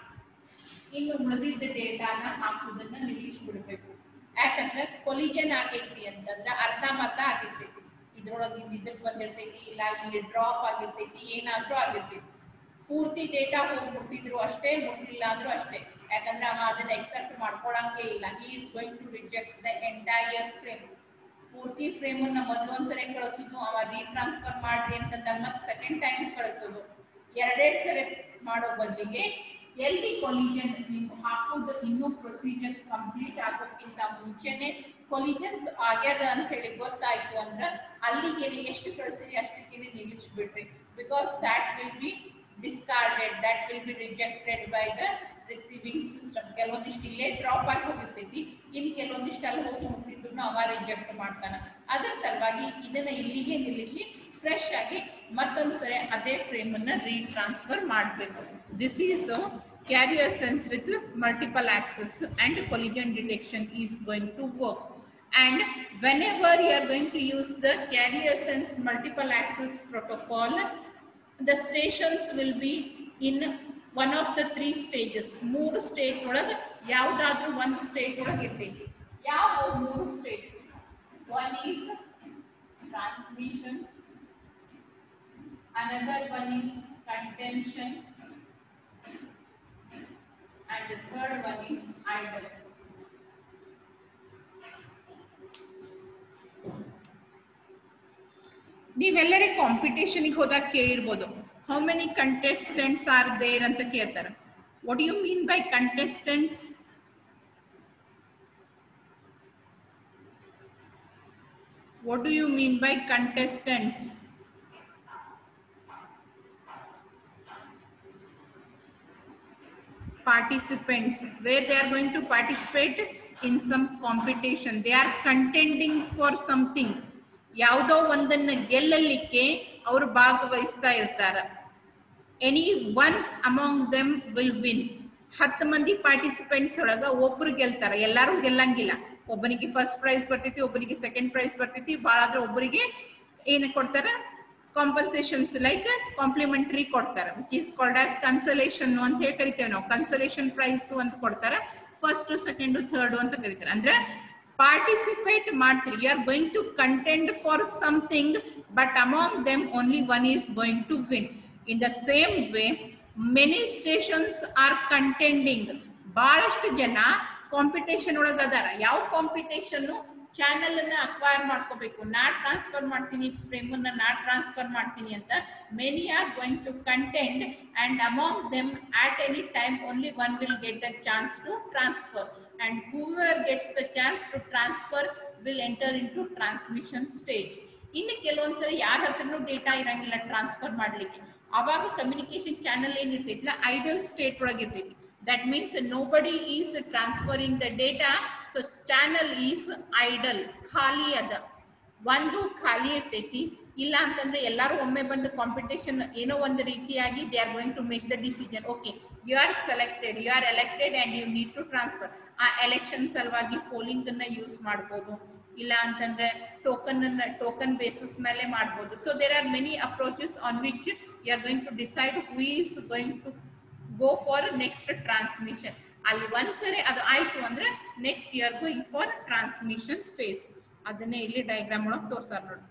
Speaker 1: ಇನ್ನು ಉಳಿದಿದ್ದ ಡೇಟಾನ ಹಾಕುದನ್ನ ನಿಲ್ಲಿಸ್ಬಿಡ್ಬೇಕು ಯಾಕಂದ್ರೆ ಕೊಲಿಜನ್ ಆಗೈತಿ ಅಂತಂದ್ರೆ ಅರ್ಧ ಮರ್ಧ ಆಗಿರ್ತೈತಿ ಇದ್ರೊಳಗೆ ಇದಕ್ಕೆ ಬಂದಿರ್ತೈತಿ ಇಲ್ಲ ಇಲ್ಲಿ ಡ್ರಾಪ್ ಆಗಿರ್ತೈತಿ ಏನಾದ್ರೂ ಆಗಿರ್ತೈತಿ ಪೂರ್ತಿ ಡೇಟಾ ಹೋಗಿ ಮುಟ್ಟಿದ್ರು ಅಷ್ಟೇ ಮುಟ್ಲಿಲ್ಲ ಅಂದ್ರೂ ಅಷ್ಟೇ ಯಾಕಂದ್ರೆ ಅವ ಅದನ್ನ ಎಕ್ಸೆಪ್ಟ್ ಮಾಡ್ಕೊಳಂಗೆ ಇಲ್ಲ ಈ is going to reject the entire frame ಪೂರ್ತಿ ಫ್ರೇಮ್ ಅನ್ನ ಮೊದಲೊಂದ್ಸರಿ ಕಳಿಸಿದ್ದು ಅವ ರೀಟ್ರಾನ್ಸ್ಫರ್ ಮಾಡ್ರಿ ಅಂತಂದ ಮತ್ತೆ ಸೆಕೆಂಡ್ ಟೈಮ್ ಕಳಿಸೋದು ಎರಡೆರಡು ಸರಿ ಮಾಡೋ ಬದಲಿಗೆ ಎಲ್ಲಿ ಕೊಲಿಜನ್ ನೀವು ಹಾಕೋದು ಇನ್ನೂ ಪ್ರೊಸೀಜರ್ ಕಂಪ್ಲೀಟ್ ಆಗೋಕ್ಕಿಂತ ಮುಂಚೆನೆ ಕೊಲಿಜನ್ಸ್ ಆಗ್ಯದ ಅಂತ ಹೇಳಿ ಗೊತ್ತಾಯ್ತು ಅಂದ್ರೆ ಅಲ್ಲಿಗೆ ಎಷ್ಟು ಕಳಿಸಿರಿ ಅಷ್ಟಕ್ಕೆ ನಿಲ್ಲಿಸ್ಬಿಡ್ರಿ because that will be discarded that will be rejected by the receiving system ಕೆಲವೊಂದಿಷ್ಟು ಇಲ್ಲೇ ಡ್ರಾಪ್ ಆಗಿ ಹೋಗಿರ್ತೈತಿ ಇನ್ ಕೆಲವೊಂದಿಷ್ಟು ಅಲ್ಲಿ ಹೋಗಿ ಮುಟ್ಟಿದ್ರು ಅವ ರಿಜೆಕ್ಟ್ ಮಾಡ್ತಾನ ಅದ್ರ ಸಲುವಾಗಿ ಇದನ್ನ ಇಲ್ಲಿಗೆ ನಿಲ್ಲಿಸಿ ಫ್ರೆಶ್ ಆಗಿ ಮತ್ತೊಂದು ಸರಿ ಅದೇ ಫ್ರೇಮ್ ಅನ್ನ ರೀಟ್ರಾನ್ಸ್ಫರ್ ಮಾಡಬೇಕು this is carrier sense with multiple access and collision detection is going to work and whenever you are going to use the carrier sense multiple access protocol the stations will be in one of the three stages ಮೂರು state ಒಳಗೆ ಯಾವ್ದಾದ್ರೂ ಒಂದು state ಒಳಗೆ ಇರ್ತೈತಿ ಯಾವ ಮೂರು state one is transmission another one is contention and the third one is idle ನೀವೆಲ್ಲರೇ ಕಾಂಪಿಟೇಷನ್ಗೆ ಹೋದಾಗ ಕೇಳಿರ್ಬೋದು how many contestants are there ಅಂತ ಕೇಳ್ತಾರೆ what you mean by contestants what do you mean by contestants participants where they are going to participate in some competition they are contending for something ಯಾವುದೋ ಒಂದನ್ನ ಗೆಲ್ಲಲಿಕ್ಕೆ ಅವರು ಭಾಗವಹಿಸ್ತಾ ಇರ್ತಾರ any one among them will win ಹತ್ತು ಮಂದಿ participants ಒಳಗ ಒಬ್ರು ಗೆಲ್ತಾರ ಎಲ್ಲಾರು ಗೆಲ್ಲಂಗಿಲ್ಲ ಒಬ್ಬನಿಗೆ ಫಸ್ಟ್ ಪ್ರೈಸ್ ಬರ್ತೈತಿ ಒಬ್ಬನಿಗೆ ಸೆಕೆಂಡ್ ಪ್ರೈಸ್ ಬರ್ತೈತಿ ಭಾಳ ಆದ್ರೆ ಒಬ್ಬರಿಗೆ ಏನು ಕೊಡ್ತಾರ ಕಾಂಪನ್ಸೇಷನ್ಸ್ ಲೈಕ್ ಕಾಂಪ್ಲಿಮೆಂಟರಿ ಕೊಡ್ತಾರೆ which is called as consolation ಅಂತ ಹೇಳಿ ಕರಿತೇವೆ ನಾವು ಕನ್ಸಲೇಷನ್ ಪ್ರೈಸ್ ಅಂತ ಕೊಡ್ತಾರೆ ಫಸ್ಟ್ ಸೆಕೆಂಡ್ ಥರ್ಡ್ ಅಂತ ಕರಿತಾರೆ ಅಂದ್ರೆ ಪಾರ್ಟಿಸಿಪೇಟ್ ಮಾಡ್ತೀರಿ you are going to contend for something but among them only one is going to win in the same way many stations are contending ಬಹಳಷ್ಟು ಜನ ಕಾಂಪಿಟೇಷನ್ ಒಳಗ ಅದಾರ ಯಾವ ಕಾಂಪಿಟೇಷನ್ ಚಾನೆಲ್ ಅನ್ನ ಅಕ್ವೈರ್ ಮಾಡ್ಕೋಬೇಕು ನಾ ಟ್ರಾನ್ಸ್ಫರ್ ಮಾಡ್ತೀನಿ ಫ್ರೇಮ್ ಅನ್ನ ನಾ ಟ್ರಾನ್ಸ್ಫರ್ ಮಾಡ್ತೀನಿ ಅಂತ many are going to contend and among them at any time only one will get the chance to transfer and whoever gets the chance to transfer will enter into transmission stage ಇನ್ನು ಕೆಲವೊಂದ್ಸರಿ ಯಾರ ಹತ್ರನೂ data ಇರಂಗಿಲ್ಲ transfer ಮಾಡ್ಲಿಕ್ಕೆ ಅವಾಗ communication channel ಏನಿರ್ತೈತಿಲ್ಲ idle state ಒಳಗೆ ಇರ್ತೈತಿ that means nobody is transferring the data so channel is idle ಖಾಲಿ ಅದ ಒಂದು ಖಾಲಿ ಇರ್ತೈತಿ ಇಲ್ಲ ಅಂತಂದ್ರೆ ಎಲ್ಲಾರು ಒಮ್ಮೆ ಬಂದು ಕಾಂಪಿಟೇಷನ್ ಏನೋ ಒಂದು ರೀತಿಯಾಗಿ they are going to make the decision okay you are selected you are elected and you need to transfer ಆ ಎಲೆಕ್ಷನ್ ಸಲುವಾಗಿ ಪೋಲಿಂಗ್ ಅನ್ನ ಯೂಸ್ ಮಾಡ್ಬೋದು ಇಲ್ಲ ಅಂತಂದ್ರೆ ಟೋಕನ್ ಅನ್ನ ಟೋಕನ್ ಬೇಸಿಸ್ ಮೇಲೆ ಮಾಡ್ಬೋದು so there are many approaches on which you are going to decide who is going to go for next transmission ಅಲ್ಲಿ ಒಂದ್ಸರಿ ಅದು ಆಯ್ತು ಅಂದ್ರೆ next you are going for transmission face ಅದನ್ನೇ ಇಲ್ಲಿ ಡಯಾಗ್ರಾಮ್ ಒಳಗೆ ತೋರ್ಸಾರ ನೋಡಿ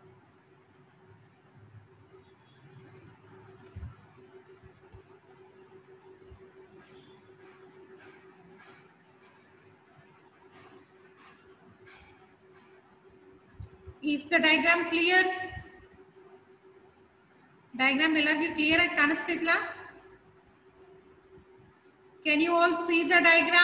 Speaker 1: is the diagram clear diagram ಎಲ್ಲರಿಗೂ ಕ್ಲಿಯರ್ ಆಗಿ ಕಾಣಿಸ್ತಿದ್ಲಾ Can you all see the diagram?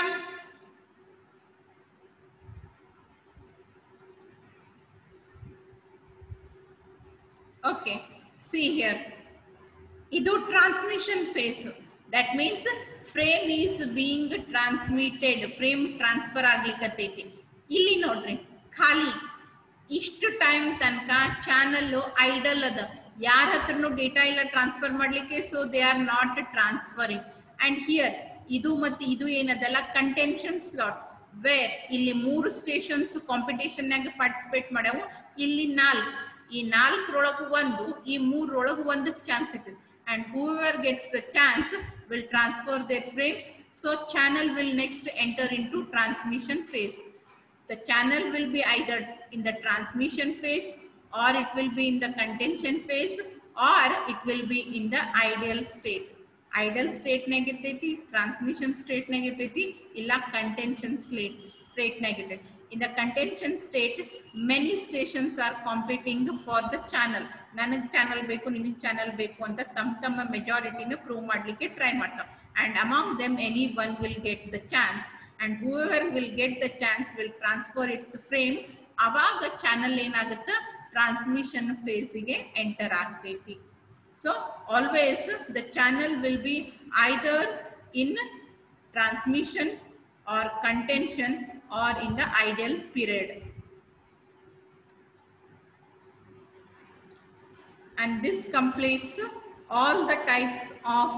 Speaker 1: Okay, see here. ಇದು transmission phase that means frame is being transmitted frame transfer ಆಗ್ಲಿಕ್ಕತ್ತೈತಿ ಇಲ್ಲಿ ನೋಡ್ರಿ ಖಾಲಿ ಇಷ್ಟು ಟೈಮ್ ತನಕ ಚಾನಲ್ ಐಡಲ್ ಅದ ಯಾರ ಹತ್ರನೂ ಡೇಟಾ ಇಲ್ಲ ಟ್ರಾನ್ಸ್ಫರ್ ಮಾಡ್ಲಿಕ್ಕೆ so they are not transferring and here ಇದು ಮತ್ತೆ ಇದು ಏನದಲ್ಲ ಕಂಟೆನ್ಷನ್ ಸ್ಲಾಟ್ ವೇರ್ ಇಲ್ಲಿ ಮೂರು ಸ್ಟೇಷನ್ಸ್ ಕಾಂಪಿಟೇಷನ್ ನಾಗ ಪಾರ್ಟಿಸಿಪೇಟ್ ಮಾಡ್ಯಾವು ಇಲ್ಲಿ ನಾಲ್ಕು ಈ ನಾಲ್ಕರೊಳಗು ಒಂದು ಈ ಮೂರೊಳಗು ಒಂದು ಚಾನ್ಸ್ ಸಿಗ್ತದೆ and whoever gets the chance will transfer their frame so channel will next enter into transmission phase the channel will be either in the transmission phase or it will be in the contention phase or it will be in the ideal state. Ideal state negativity, transmission state negativity, illa contention state, state negative. In the contention state, many stations are competing for the channel. ನನಗೆ channel ಬೇಕು ನಿನಗೆ channel ಬೇಕು ಅಂತ ತಮ್ಮ ತಮ್ಮ ಮೆಜಾರಿಟಿನ prove ಮಾಡಲಿಕ್ಕೆ try ಮಾಡ್ತಾವೆ and among them any one will get the chance and whoever will get the chance will transfer its frame ಅವಾಗ ಚಾನಲ್ ಏನಾಗುತ್ತೆ ಟ್ರಾನ್ಸ್ಮಿಷನ್ ಫೇಸಿಗೆ ಎಂಟರ್ ಆಗ್ತೈತಿ so always the channel will be either in transmission or contention or in the ideal period and this completes all the types of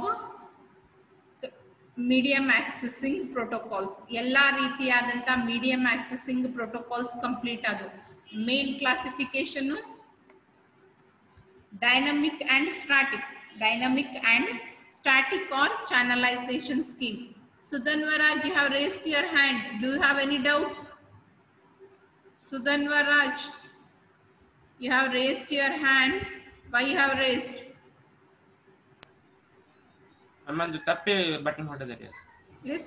Speaker 1: medium accessing protocols ಎಲ್ಲಾ ರೀತಿಯಾದಂತ medium accessing protocols complete ಅದು main classification dynamic and static dynamic and static or channelisation scheme Sudhanvaraj you have raised your hand do you have any doubt Sudhanvaraj you have raised your hand why you have raised
Speaker 2: ನಮ್ಮದು ತಪ್ಪಿ button ಹೊಡೆದೆ ರೀ
Speaker 1: yes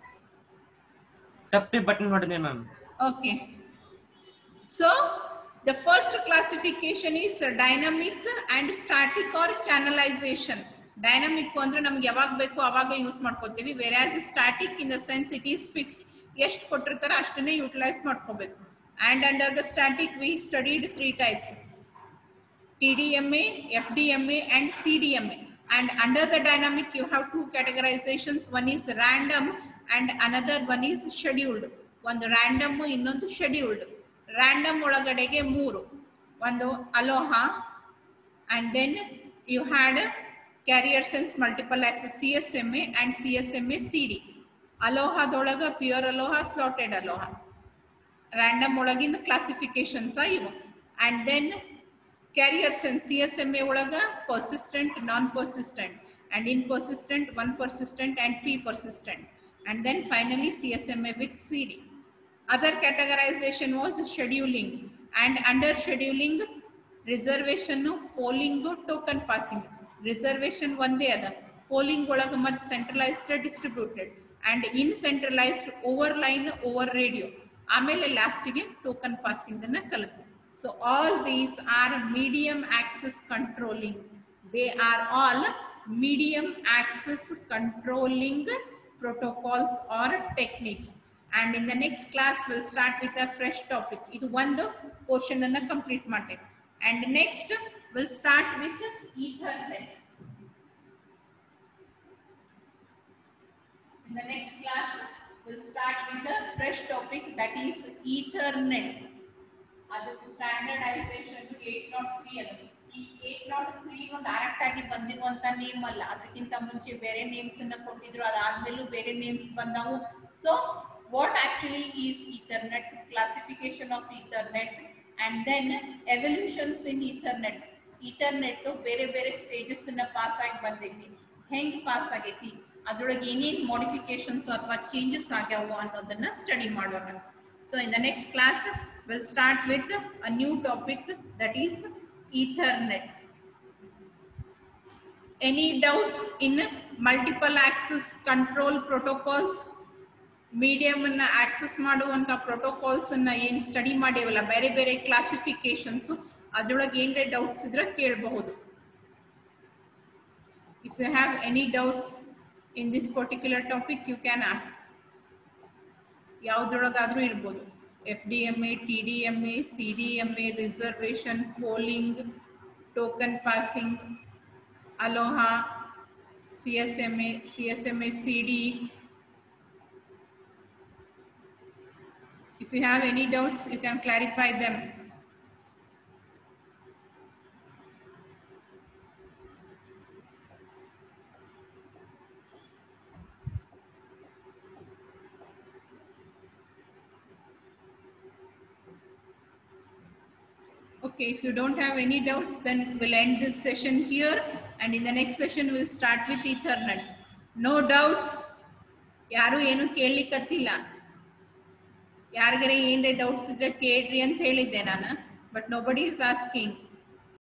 Speaker 2: ತಪ್ಪಿ button ಹೊಡೆದೆ ma'am
Speaker 1: okay so the first classification is dynamic and static or channelization dynamic ಅಂದ್ರೆ ನಮ್ಗೆ ಯಾವಾಗ ಬೇಕು ಅವಾಗ ಯೂಸ್ ಮಾಡ್ಕೋತೀವಿ versus static in the sense it is fixed ಎಷ್ಟು ಕೊಟ್ಟಿರ್ತಾರ ಅಷ್ಟನ್ನೇ ಯುಟಿಲೈಸ್ ಮಾಡ್ಕೋಬೇಕು and under the static we studied three types TDMA, FDMA, and CDMA. And under the dynamic, you have two categorizations. One is random, and another one is scheduled. ಒಂದು random, ಇನ್ನೊಂದು scheduled. Random ಒಳಗಡೆಗೆ ಮೂರು ಒಂದು aloha and then you had carrier sense multiple access CSMA and CSMA CD. ಅಲೋಹಾದೊಳಗ pure aloha slotted aloha random ಒಳಗಿಂದ classifications ಇವು and then carriers and C S M A ಒಳಗ persistent non persistent and in persistent one persistent and P persistent and then finally C S M A with C D other categorisation was scheduling and under scheduling reservation polling token passing reservation ಒಂದೇ ಅದ polling ಒಳಗೆ ಮತ್ತು centralised distributed and in centralised over line over radio ಆಮೇಲೆ ಲಾಸ್ಟಿಗೆ token passing ಅನ್ನ ಕಲಿತು so all these are medium access controlling they are all medium access controlling protocols or techniques and in the next class we'll start with a fresh topic ಇದು ಒಂದು portion ಅನ್ನ complete ಮಾಡ್ತೇವೆ and next we'll start with ethernet in the next class we'll start with a fresh topic that is ethernet ಅದಕ್ಕೆ standardisation eight naught three ಅದು ಈ eight naught three direct ಆಗಿ ಬಂದಿರುವಂತ name ಅಲ್ಲ ಅದಕ್ಕಿಂತ ಮುಂಚೆ ಬೇರೆ ನೇಮ್ಸ್ ಅನ್ನ ಕೊಟ್ಟಿದ್ರು ಅದಾದ್ಮೇಲೂ ಬೇರೆ ನೇಮ್ಸ್ ಬಂದವು so what actually is ethernet classification of ethernet and then evolutions in ethernet ethernet ಬೇರೆ ಬೇರೆ ಸ್ಟೇಜಸ್ ಅನ್ನ ಪಾಸ್ ಆಗಿ ಬಂದೈತಿ ಹೆಂಗ್ ಪಾಸ್ ಆಗೈತಿ ಅದ್ರೊಳಗೆ ಏನೇನ್ ಮಾಡಿಫಿಕೇಶನ್ಸ್ ಅಥವಾ ಚೇಂಜಸ್ ಆಗ್ಯಾವು ಅನ್ನೋದನ್ನ ಸ್ಟಡಿ ಮಾಡೋಣ so in the next class we'll start with a new topic that is ethernet any doubts in multiple access control protocols medium ಅನ್ನ ಆಕ್ಸೆಸ್ ಮಾಡುವಂತ ಪ್ರೋಟೋಕಾಲ್ಸ್ ಅನ್ನ ಏನ್ ಸ್ಟಡಿ ಮಾಡೇವಲ್ಲ ಬೇರೆ ಬೇರೆ ಕ್ಲಾಸಿಫಿಕೇಶನ್ಸ್ ಅದ್ರೊಳಗೆ ಏನ್ರೆ ಡೌಟ್ಸ್ ಇದ್ರೆ ಕೇಳಬಹುದು if you have any doubts in this particular topic you can ask ಯಾವ್ದ್ರೊಳಗಾದ್ರೂ ಇರ್ಬೋದು F D M A T D M A C D M A reservation polling token passing aloha C S M A C S M A C D If you have any doubts, you can clarify them. Okay, if you don't have any doubts, then we'll end this session here. And in the next session, we'll start with Ethernet. No doubts? ಯಾರು ಏನು ಕೇಳಲಿಕ್ಕತ್ತಿಲ್ಲ ಯಾರಿಗಾರ ಏನ್ರೆ doubts ಇದ್ರೆ ಕೇಳ್ರಿ ಅಂತ ಹೇಳಿದ್ದೆ ನಾನು but nobody is asking